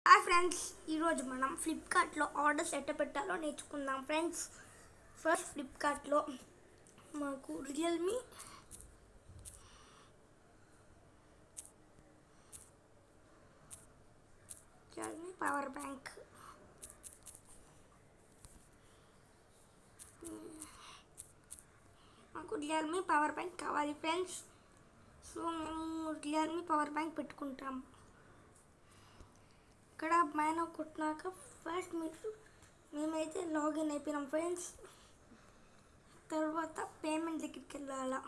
hi friends ఈరోజు మనం ఫ్లిప్కార్ట్లో ఆర్డర్స్ ఎట్ట పెట్టాలో నేర్చుకుందాం ఫ్రెండ్స్ ఫస్ట్ ఫ్లిప్కార్ట్లో మాకు రియల్మీ రియల్మీ పవర్ బ్యాంక్ మాకు రియల్మీ పవర్ బ్యాంక్ కావాలి ఫ్రెండ్స్ సో మేము రియల్మీ పవర్ బ్యాంక్ పెట్టుకుంటాం ఇక్కడ పైన కొట్టినాక ఫస్ట్ మీరు మేమైతే లాగిన్ అయిపోయినాం ఫ్రెండ్స్ తర్వాత పేమెంట్ దగ్గరికి వెళ్ళాలా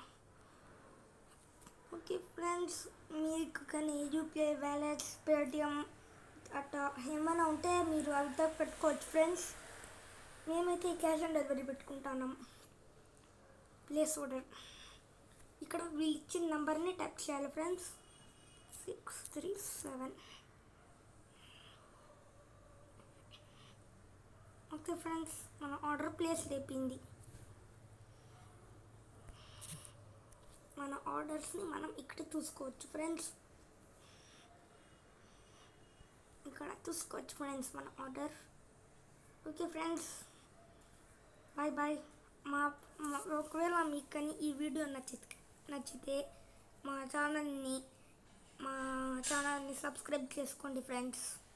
ఓకే ఫ్రెండ్స్ మీకు కానీ యూపీఐ వ్యాలెట్స్ పేటిఎం అట్లా ఏమైనా ఉంటే మీరు అంతా పెట్టుకోవచ్చు ఫ్రెండ్స్ మేమైతే క్యాష్ ఆన్ డెలివరీ పెట్టుకుంటున్నాం ప్లేస్ ఆర్డర్ ఇక్కడ వీళ్ళు ఇచ్చిన నెంబర్ని టైప్ చేయాలి friends six three seven okay friends మన ఆర్డర్ ప్లేస్ అయిపోయింది మన ఆర్డర్స్ని మనం ఇక్కడ చూసుకోవచ్చు ఫ్రెండ్స్ ఇక్కడ చూసుకోవచ్చు ఫ్రెండ్స్ మన order okay friends bye bye మా మా- ఒకవేళ మీకు కానీ ఈ వీడియో నచ్చితే నచ్చితే మా ఛానల్ని మా ఛానల్ని సబ్స్క్రైబ్ చేసుకోండి ఫ్రెండ్స్